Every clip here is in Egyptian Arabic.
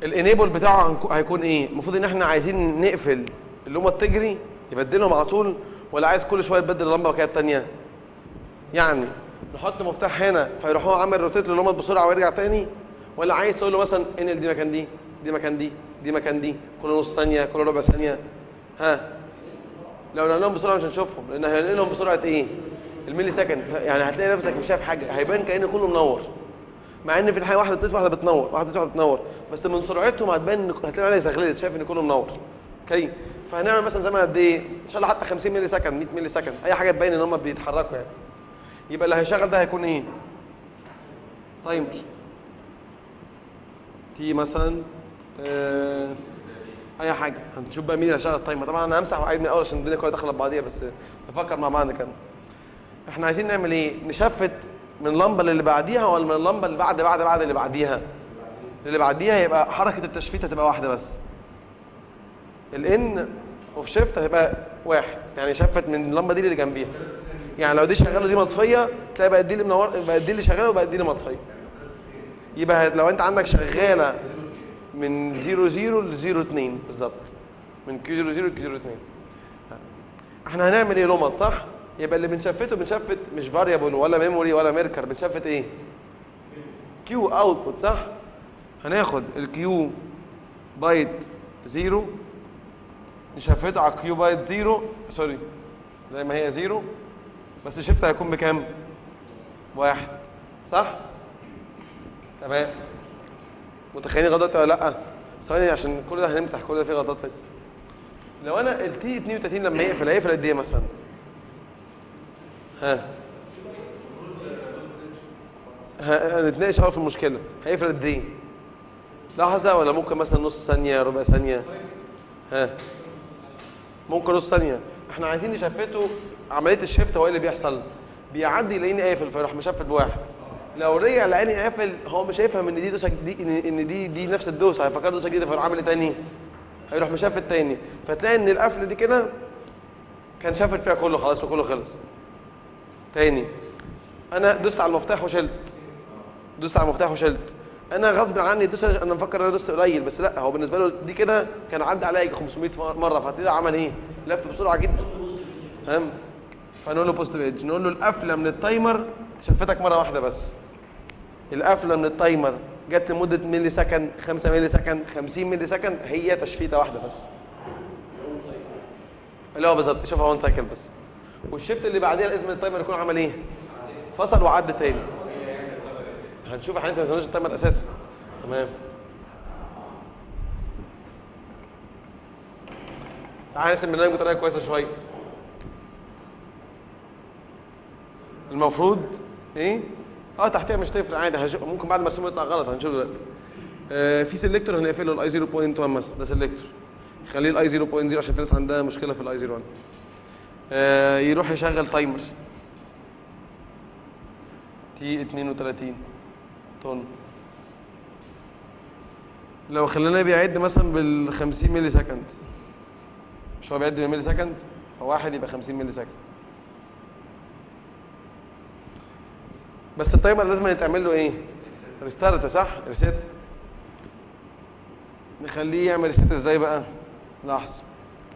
الانيبل بتاعه هنكو- هيكون ايه المفروض ان احنا عايزين نقفل اللمبه تجري يبدلهم على طول ولا عايز كل شويه تبدل اللمبه وكده الثانيه يعني نحط مفتاح هنا فيروح هو عامل روتيت للمبه بسرعه ويرجع تاني ولا عايز تقول له مثلا انقل دي مكان دي دي مكان دي دي مكان دي كل نص ثانيه كل ربع ثانيه ها لو نقلهم بسرعه مش هنشوفهم لان هنقلهم بسرعه ايه الملي سكند يعني هتلاقي نفسك مش شايف حاجه هيبان كأن كله منور مع ان في الحقيقه واحده بتطفي واحده بتنور واحده بتطفي واحده بتنور بس من سرعتهم هتبان إن- هتلاقي عليها زغلله شايف ان كله منور اوكي فهنعمل مثلا زمان قد ايه ان شاء الله حتى 50 ملي سكند 100 ملي سكند اي حاجه تبين ان هم بيتحركوا يعني يبقى اللي هيشغل ده هيكون ايه تايمر تي مثلا آه اي حاجه هنشوف بقى مين اللي هيشغل التايمر طبعا انا همسح واعيد من الاول عشان الدنيا كلها داخله في بعضيها بس نفكر مع بعض كده احنا عايزين نعمل ايه نشفت من اللمبه اللي بعديها ولا من اللمبه اللي بعد بعد بعد اللي بعديها اللي بعديها يبقى حركه التشفيت هتبقى واحده بس الان اوف شيفت هتبقى واحد يعني شفت من اللمبه دي اللي جنبيها يعني لو دي شغاله ودي مطفيه تلاقي بقت دي اللي منور بقت دي اللي شغاله وبقت دي اللي مطفيه يبقى لو انت عندك شغاله من 0 0 ل 0 2 بالظبط من كيو 0 0 ل كيو 0 2 احنا هنعمل ايه لومات صح يبقى اللي بنشفته بنشفت مش فاريبل ولا ميموري ولا ميركر بنشفت ايه كيو اوتبوت صح هناخد الكيو بايت 0 نشفته على الكيو بايت 0 سوري زي ما هي 0 بس الشيفت هيكون بكام واحد صح تمام متخيلين غلطات ولا لا ثواني عشان كل ده هنمسح كل ده فيه غلطات بس لو انا التي 32 لما يقفل هيقفل قد ايه مثلا ها ها- هنتناقش اول في المشكله هيقفل قد ايه لحظه ولا ممكن مثلا نص ثانيه ربع ثانيه ها ممكن نص ثانيه احنا عايزين نشفته عمليه الشفت هو ايه اللي بيحصل بيعدي يلاقيني قافل فيروح مشفت بواحد لو رجع لقاني قافل هو مش هيفهم ان دي دوسه دي ان إن دي دي نفس الدوسه هيفكر دوسه جديده فيروح عامل ايه تاني هيروح مشفت تاني فتلاقي ان القفل دي كده كان شافت فيها كله خلاص وكله خلص تاني انا دوست على المفتاح وشلت دوست على المفتاح وشلت انا غصب عني دوست انا مفكر ان انا دوست قليل بس لا هو بالنسبه له دي كده كان عدى عليا يجي 500 مره فهتلاقيه عمل ايه لف بسرعه جدا فاهم فنقول له بوست ايدج نقول له القفله من التايمر شفتك مره واحده بس القفله من التايمر جت لمده ملي سكند 5 ملي سكند 50 ملي سكند هي تشفيته واحده بس اللي هو بالظبط شوفها وان سايكل بس والشيفت اللي بعديها لازم التايمر يكون عمل ايه فصل وعد تاني هنشوف احنا لسه ما استخدمناش التايمر اساسا تمام تعالى نرسم برنامج بطريقه كويسه شويه المفروض ايه اه تحتها مش تفرق عادي هنشوف ممكن بعد ما ارسمه يطلع غلط هنشوف دلوقتي آه في سيلكتور هنقفله الاي 0.1 مثلا ده سيلكتور خليه الاي 0.0 عشان في ناس عندها مشكله في الاي 0.1 آه يروح يشغل تايمر تي 32 طن لو خلينا بيعد مثلا بال 50 ملي سكند مش هو بيعد بالملي سكند فواحد يبقى 50 ملي سكند بس التايمر لازم يتعمل له ايه ريستارت صح ريست نخليه يعمل ريست ازاي بقى لحظه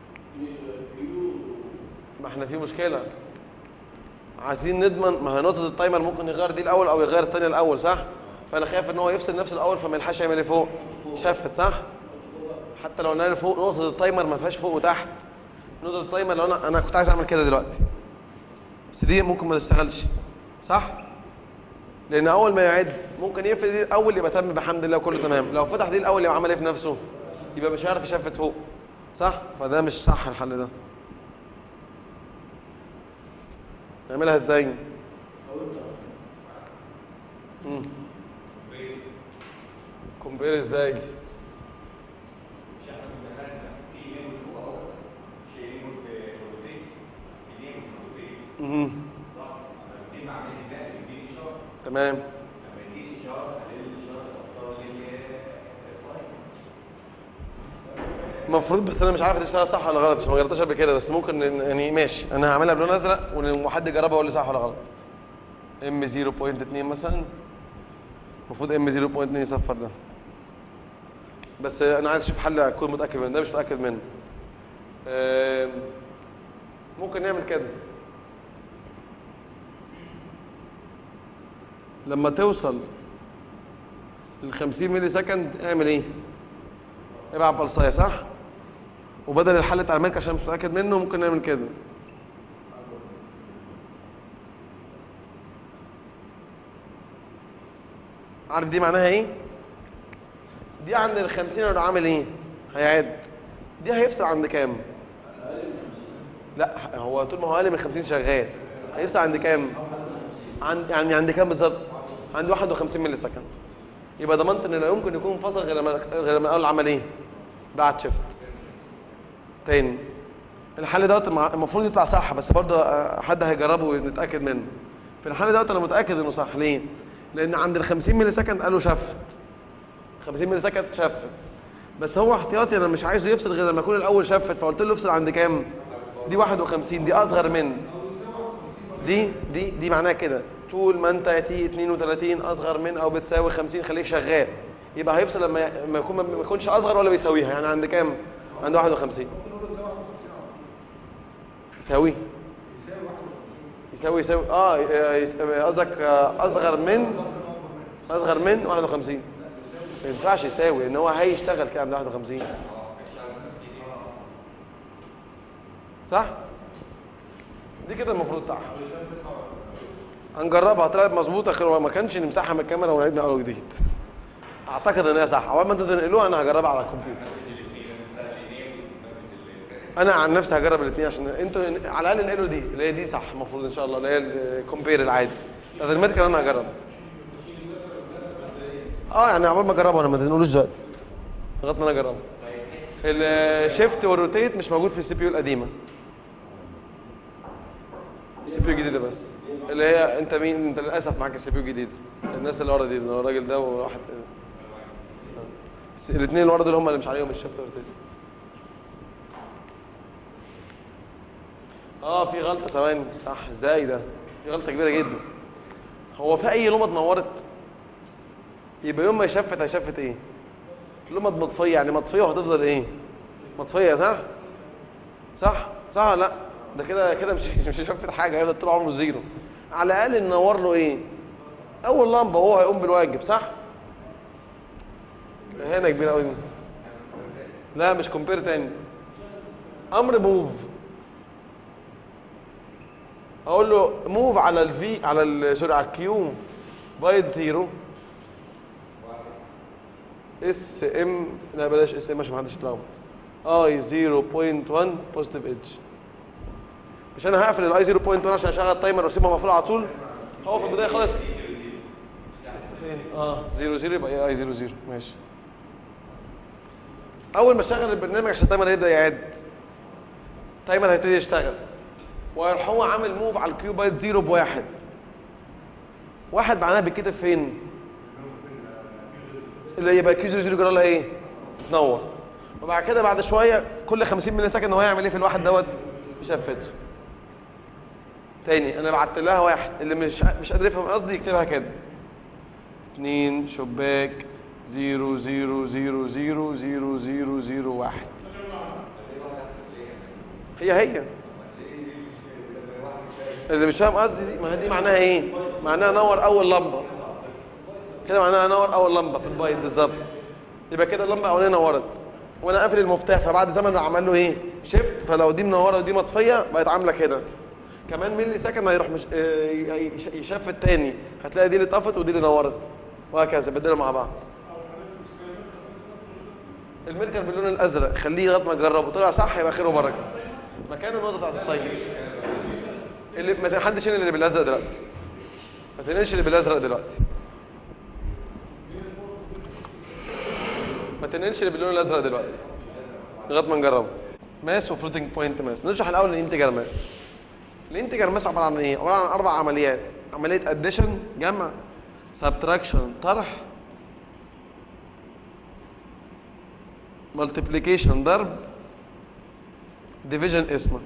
ما احنا في مشكله عايزين نضمن ما هي نقطه التايمر ممكن يغير دي الاول او يغير الثانيه الاول صح فانا خايف ان هو يفصل نفس الاول فما يلحقش يعمل ايه فوق شفت صح حتى لو قلنا فوق نقطه التايمر ما فيهاش فوق وتحت نقطه التايمر لو انا انا كنت عايز اعمل كده دلوقتي بس دي ممكن ما تشتغلش صح لان اول ما يعد ممكن يقفل دي الاول يبقى تم بحمد الله كله تمام لو فتح دي الاول يبقى عمل ايه في نفسه يبقى مش هيعرف يشفت فوق صح فده مش صح الحل ده نعملها ازاي مم. كومبير ازاي مهم. تمام المفروض بس انا مش عارف تشتغل صح ولا غلط عشان ما جربتهاش قبل كده بس ممكن إن- يعني ماشي انا هعملها بلون ازرق وحد يجربها يقول لي صح ولا غلط ام 0.2 مثلا المفروض ام 0.2 يصفر ده بس انا عايز اشوف حل اكون متاكد منه ده مش متاكد منه آم، ممكن نعمل كده لما توصل لل 50 ملي سكند اعمل ايه؟ ابعت بلصايه صح؟ وبدل الحل بتاع الملك عشان مش متاكد منه ممكن نعمل كده عارف دي معناها ايه؟ دي عند ال 50 انا عامل ايه؟ هيعد دي هيفصل عند كام؟ لا هو طول ما هو اقل من 50 شغال هيفصل عند كام؟ عند يعني عند كام بالظبط؟ عند 51 ملي سكند يبقى ضمنت ان لا يمكن يكون فصل غير لما غير لما اقول عمل ايه؟ بعد شيفت تاني الحل دوت المع- المفروض يطلع صح بس برضه آه، حد هيجربه ونتاكد منه في الحل دوت انا متاكد انه صح ليه؟ لان عند ال 50 ملي سكند قالوا شفت 50 ملي سكند شفت بس هو احتياطي انا مش عايزه يفصل غير لما يكون الاول شفت فقلت له افصل عند كام؟ دي 51 دي اصغر من دي دي دي معناها كده طول ما انت تي 32 اصغر من او بتساوي 50 خليك شغال يبقى هيفصل لما لما يكون ما يكونش اصغر ولا بيساويها يعني عند كام؟ عند 51 يساوي يساوي يساوي اه يس- قصدك آه، اصغر من اصغر من 51 ما ينفعش يساوي ان هو هيشتغل كده عند 51 صح؟ دي كده المفروض صح هنجربها طلعت مظبوطه خير وما كانش نمسحها من الكاميرا ونعيد من اول وجديد اعتقد ان هي صح اول ما انتوا تنقلوها انا هجربها على الكمبيوتر انا عن نفسي هجرب الاثنين عشان انتوا على الاقل انقلوا دي اللي هي دي صح المفروض ان شاء الله اللي هي الكومبير العادي بتاعت الميركل انا هجرب اه يعني عمال ما اجربها انا ما تنقلوش دلوقتي لغايه ما انا اجربها الشيفت والروتيت مش موجود في السي بي يو القديمه السي بي يو الجديده بس اللي هي انت مين انت للاسف معاك السي بي يو الجديد الناس اللي ورا دي اللي هو الراجل ده وواحد الاثنين اللي ورا دول هم اللي مش عليهم الشيفت والروتيت اه في غلطه ثواني صح ازاي ده في غلطه كبيره جدا هو في اي لمبه اتنورت يبقى يوم ما يشفت هيشفت ايه لمبه مطفيه يعني مطفيه وهتفضل ايه مطفيه صح صح صح ولا لا ده كده كده مش مش شفت حاجه هيفضل طول عمره زيرو على الاقل ننور له ايه اول لمبه وهو هيقوم بالواجب صح هنا كبيره قوي لا مش كومبير تاني امر موف اقول له موف على الفي على ال- سوري على الكيو بايت زيرو اس ام لا بلاش اس ام عشان محدش يتلخبط اي 0.1 بوزيتيف ايدج مش انا هقفل الاي 0.1 عشان اشغل التايمر واسيبها مقفوله على طول هو في البدايه خالص فين اه 0 0 يبقى اي 0 0 ماشي اول ما اشغل البرنامج عشان التايمر يبدا يعد التايمر هيبتدي يشتغل ويروح هو عامل موف على الكيو بايت زيرو بواحد واحد معناها بيتكتب فين؟ اللي يبقى كيو زيرو زيرو جرى لها ايه؟ تنور وبعد كده بعد شويه كل 50 ملي سكند هو يعمل ايه في الواحد دوت؟ يشفته تاني انا بعت لها واحد اللي مش مش قادر يفهم قصدي يكتبها كده اتنين شباك زيرو زيرو زيرو زيرو زيرو زيرو زيرو واحد هي هي اللي مش فاهم قصدي دي ما هي دي معناها ايه؟ معناها نور اول لمبه كده معناها نور اول لمبه في البايت بالظبط يبقى كده اللمبه الاولانيه نورت وانا قافل المفتاح فبعد زمن عمل له ايه؟ شيفت فلو دي منوره ودي مطفيه بقت عامله كده كمان ملي سكند هيروح مش آه، يش- يشفت تاني هتلاقي دي اللي طفت ودي اللي نورت وهكذا بدلوا مع بعض الميركل باللون الازرق خليه لغايه ما تجربه طلع صح يبقى خير وبركه مكان النقطه بتاعت الطيب اللي ما حدش ينقل اللي بالازرق دلوقتي ما تنقلش اللي بالازرق دلوقتي ما تنقلش اللي باللون الازرق دلوقتي لغايه ما نجربه ماس وفلوتنج بوينت ماس نشرح الاول الانتجر ماس الانتجر ماس عباره عن ايه عباره عن اربع عمليات عمليه اديشن جمع سبتراكشن طرح مالتيبليكيشن ضرب ديفيجن اسمه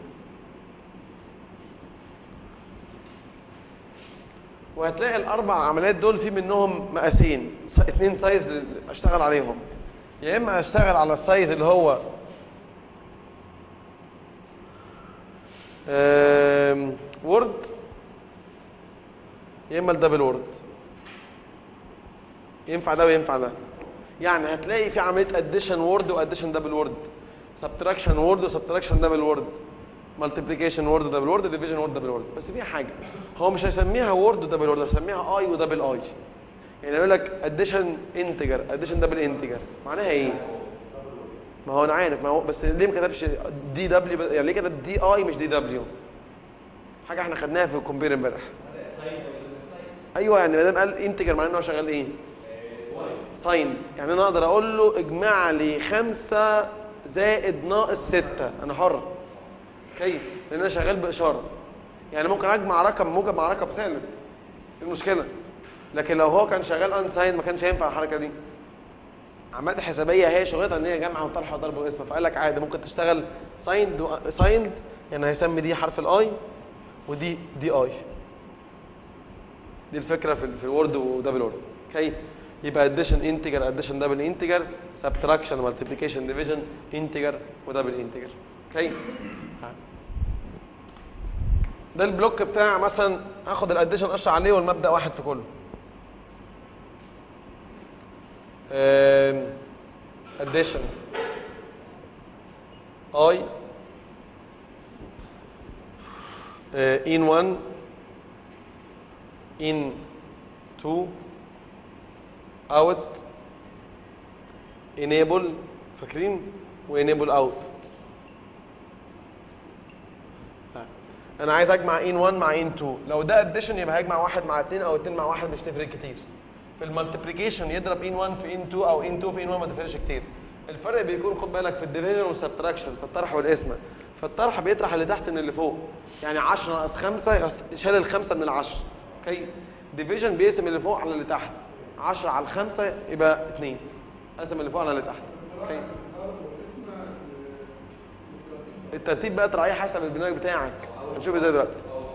وهتلاقي الاربع عمليات دول في منهم مقاسين س- اتنين سايز ل- اشتغل عليهم يا اما اشتغل على السايز اللي هو وورد يا اما الدبل وورد ينفع ده وينفع ده يعني هتلاقي في عمليه اديشن وورد واديشن دبل وورد سبتراكشن وورد وسبتراكشن دبل وورد مالتيبليكيشن وورد دبل وورد ديفيجن وورد دبل وورد بس في حاجه هو مش هيسميها وورد ودبل وورد هيسميها اي ودبل اي يعني يقول لك اديشن انتجر اديشن دبل انتجر معناها ايه؟ ما هو انا عارف ما هو بس ليه ما كتبش دي دبليو يعني ليه كتب دي اي مش دي دبليو؟ حاجه احنا خدناها في الكمبير امبارح ايوه يعني ما دام قال انتجر معناه ان هو شغال ايه؟ سايند يعني انا اقدر اقول له اجمع لي خمسة زائد ناقص ستة انا حر كيف لان انا شغال باشاره يعني ممكن اجمع رقم موجب مع رقم سالب إيه المشكله لكن لو هو كان شغال ان ساين ما كانش هينفع الحركه دي عملت حسابيه هي شغلتها ان هي جمع وطرح وضرب وقسمه فقال لك عادي ممكن تشتغل سايند سايند يعني هيسمي دي حرف الاي ودي دي اي دي الفكره في في الوورد ودبل وورد اوكي يبقى اديشن انتجر اديشن دبل انتجر سبتراكشن مالتيبليكيشن ديفيجن انتجر ودبل انتجر اوكي ده البلوك بتاع مثلا هاخد الاديشن اشرح عليه والمبدا واحد في كله addition i uh, in 1 in 2 out enable فاكرين وenable output انا عايز اجمع in 1 مع in 2 لو ده addition يبقى هجمع واحد مع 2 او 2 مع واحد مش تفرق كتير في المالتيبليكيشن يضرب ان 1 في ان 2 او ان 2 في ان 1 ما تفرقش كتير الفرق بيكون خد بالك في الديفيجن والسبتراكشن في الطرح والقسمه فالطرح بيطرح اللي تحت من اللي فوق يعني 10 ناقص 5 شال الخمسه من العشر اوكي ديفيجن بيقسم اللي فوق على اللي تحت 10 على الخمسه يبقى 2 قسم اللي فوق على اللي تحت اوكي الترتيب بقى تراعيه حسب البرنامج بتاعك هنشوف ازاي دلوقتي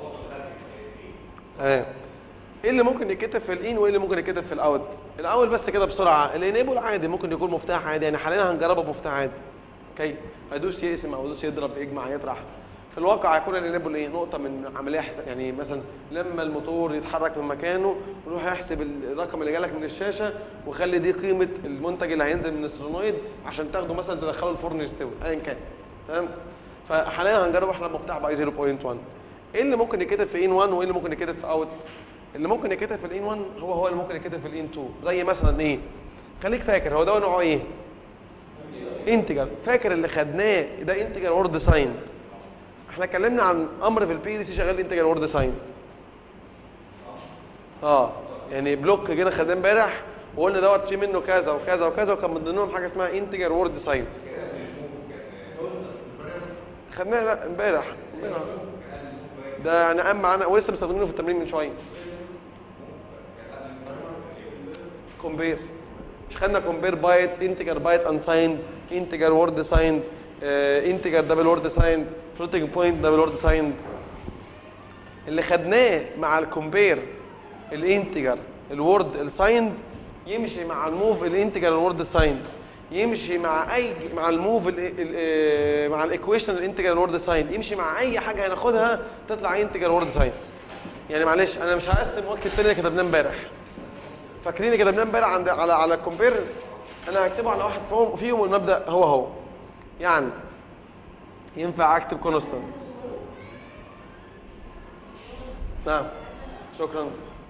ايه ايه اللي ممكن يتكتب في الان وايه اللي ممكن يتكتب في الاوت الاول بس كده بسرعه الانيبل عادي ممكن يكون مفتاح عادي يعني حاليا هنجربه بمفتاح عادي اوكي هيدوس يقسم او يدوس يضرب يجمع يطرح في الواقع هيكون الانيبل ايه نقطه من عمليه حساب يعني مثلا لما الموتور يتحرك من مكانه يروح يحسب الرقم اللي جالك من الشاشه ويخلي دي قيمه المنتج اللي هينزل من السولونويد عشان تاخده مثلا تدخله الفرن يستوي ايا كان تمام فحاليا هنجربه احنا بمفتاح باي 0.1 ايه اللي ممكن يتكتب في ان 1 وايه اللي ممكن يتكتب في اوت اللي ممكن يتكتب في الان 1 هو هو اللي ممكن يتكتب في الان 2 زي مثلا ايه خليك فاكر هو ده نوعه ايه انتجر فاكر اللي خدناه ده انتجر وورد سايند احنا اتكلمنا عن امر في البي دي سي شغال انتجر وورد سايند اه يعني بلوك جينا خدناه امبارح وقلنا دوت في منه كذا وكذا وكذا وكان من ضمنهم حاجه اسمها انتجر وورد سايند خدناه لا امبارح ده يعني قام معانا ولسه مستخدمينه في التمرين من شويه كومبير مش خدنا كومبير بايت انتجر بايت انسايند انتجر وورد سايند انتجر دبل وورد سايند فلوتنج بوينت دبل وورد سايند اللي خدناه مع الكومبير الانتجر الوورد السايند يمشي مع الموف الانتجر الوورد سايند يمشي مع اي مع الموف ال ال مع الايكويشن الانتجر الوورد سايند يمشي مع اي حاجه هناخدها تطلع انتجر وورد سايند يعني معلش انا مش هقسم وقت التاني اللي كتبناه امبارح فاكرين اللي كتبناه امبارح عند على على الكومبير انا هكتبه على واحد فيهم فيهم والمبدا هو هو يعني ينفع اكتب كونستانت نعم شكرا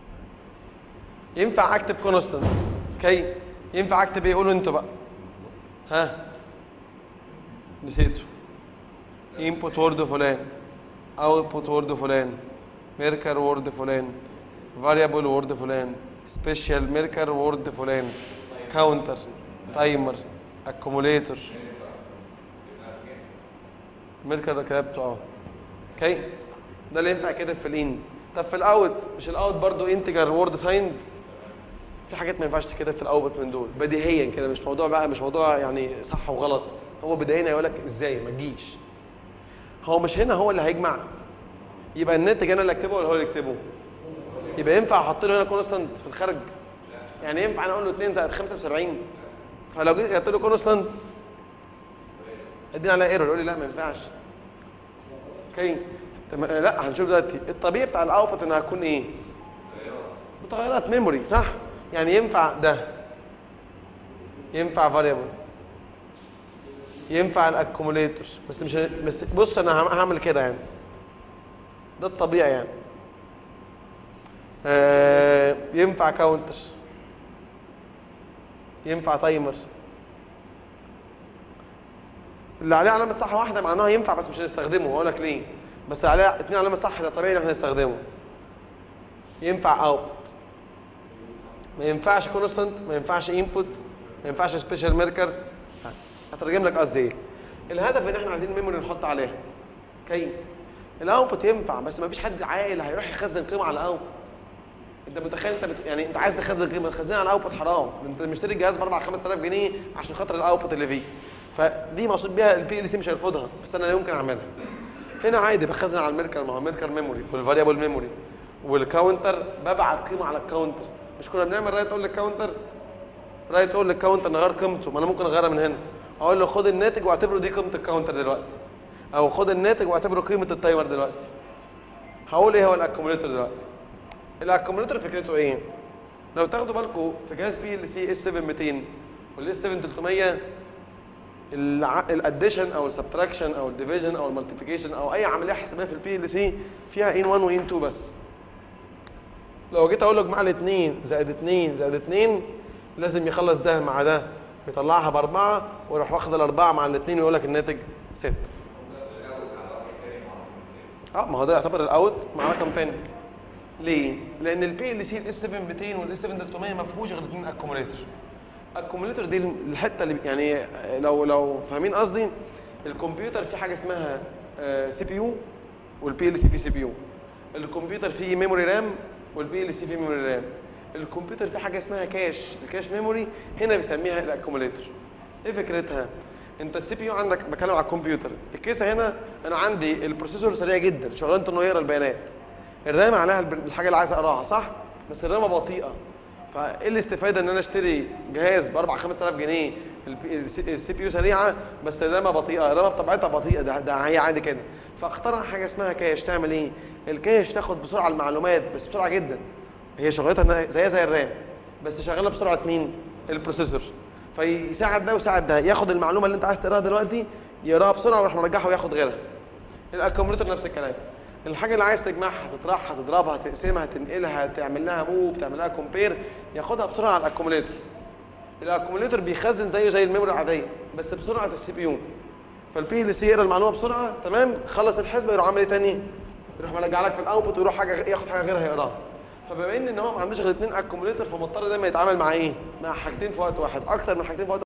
ينفع اكتب كونستانت اوكي ينفع اكتب ايه قولوا انتوا بقى ها نسيته input وورد فلان output وورد فلان ميركر وورد فلان variable وورد فلان سبيشال ميركر وورد فلان كاونتر تايمر اكوموليتور ميركر ده كتبته اه اوكي ده اللي ينفع كده في الان طب في الاوت مش الاوت برضو انتجر وورد سايند في حاجات ما ينفعش تكتب في الاوت من دول بديهيا كده مش موضوع بقى مش موضوع يعني صح وغلط هو بديهيا يقول لك ازاي ما تجيش هو مش هنا هو اللي هيجمع يبقى الناتج انا اللي اكتبه ولا هو اللي يكتبه يبقى ينفع احط له هنا كونستانت في الخارج يعني ينفع انا اقول له 2 زائد 75 فلو جيت كتبت له كونستانت اديني عليها ايرور يقول لي لا ما ينفعش اوكي لما- لا هنشوف دلوقتي الطبيعي بتاع الاوتبوت انها هتكون ايه متغيرات ميموري صح يعني ينفع ده ينفع فاريبل ينفع الاكوموليتور بس مش بس بص انا هعم- هعمل كده يعني ده الطبيعي يعني آه ينفع كاونتر ينفع تايمر اللي عليه علامه صح واحده معناها ينفع بس مش هنستخدمه هقول لك ليه بس عليه اتنين علامه صح ده طبيعي ان احنا نستخدمه ينفع اوت ما ينفعش كونستانت ما ينفعش انبوت ما ينفعش سبيشال ميركر هترجم لك قصدي ايه الهدف ان احنا عايزين ميموري نحط عليها اوكي الاوتبوت ينفع بس ما فيش حد عاقل هيروح يخزن قيمه على الاوتبوت انت متخيل انت بت... يعني انت عايز تخزن قيمه تخزنها على الاوتبوت حرام انت مشتري الجهاز ب 4 5000 جنيه عشان خاطر الاوتبوت اللي فيه فدي مقصود بيها البي ال سي مش هيرفضها بس انا لا يمكن اعملها هنا عادي بخزن على الميركر ما هو ميركر ميموري والفاريبل ميموري والكاونتر ببعت قيمه على الكاونتر مش كنا بنعمل رايت اقول للكاونتر رايت اقول للكاونتر نغير قيمته ما انا ممكن اغيرها من هنا اقول له خد الناتج واعتبره دي قيمه الكاونتر دلوقتي او خد الناتج واعتبره قيمه التايمر دلوقتي هقول ايه هو الاكوموليتور دلوقتي الاكوموليتور فكرته ايه لو تاخدوا بالكم في جهاز بي ال سي اس 7200 والاس 7300 الاديشن او السبتراكشن او الديفيجن او المالتيبيكيشن او اي عمليه حسابيه في البي ال سي فيها ان 1 وان 2 بس لو جيت اقول لك مع الاثنين زائد 2 زائد 2 لازم يخلص ده مع ده يطلعها باربعه ويروح واخد الاربعه مع الاثنين ويقول لك الناتج 6 اه ما هو ده يعتبر الاوت مع رقم تاني ليه؟ لان البي ال سي الاس 7200 والاس 7300 ما فيهوش غير اثنين اكوموليتور الاكوموليتور دي الحته اللي يعني لو لو فاهمين قصدي الكمبيوتر فيه حاجه اسمها سي بي يو والبي ال سي فيه سي بي يو الكمبيوتر فيه ميموري رام والبي ال سي فيه ميموري رام الكمبيوتر فيه حاجه اسمها كاش الكاش ميموري هنا بيسميها الاكوموليتور ايه فكرتها انت السي بي يو عندك بتكلم على الكمبيوتر الكيسه هنا انا عندي البروسيسور سريع جدا شغلانته انه يقرا البيانات الرام عليها الب- الحاجه اللي عايز اقراها صح بس الرامه بطيئه فايه الاستفاده ان انا اشتري جهاز ب 4 5000 جنيه السي بي يو سريعه بس الرامه بطيئه الرامه بطبيعتها بطيئه ده, ده هي عادي كده فاخترع حاجه اسمها كاش تعمل ايه الكاش تاخد بسرعه المعلومات بس بسرعه جدا هي شغلتها إنها زيها زي الرام بس شغاله بسرعه مين البروسيسور فيساعد ده ويساعد ده ياخد المعلومه اللي انت عايز تقراها دلوقتي يقراها بسرعه ويروح مرجعها وياخد غيرها الاكوموليتور نفس الكلام الحاجه اللي عايز تجمعها تطرحها تضربها تقسمها تنقلها تعمل لها موف تعمل لها كومبير ياخدها بسرعه على الاكوموليتور الاكوموليتور بيخزن زيه زي الميموري العاديه بس بسرعه السي بي يو فالبي ال سي يقرا المعلومه بسرعه تمام خلص الحسبه يروح عامل ايه تاني يروح مرجع لك في الاوتبوت ويروح حاجه ياخد حاجه غيرها يقراها فبما ان ان هو ما عندوش غير اثنين اكوموليتور فمضطر دايما يتعامل مع ايه مع حاجتين في وقت واحد اكتر من حاجتين في وقت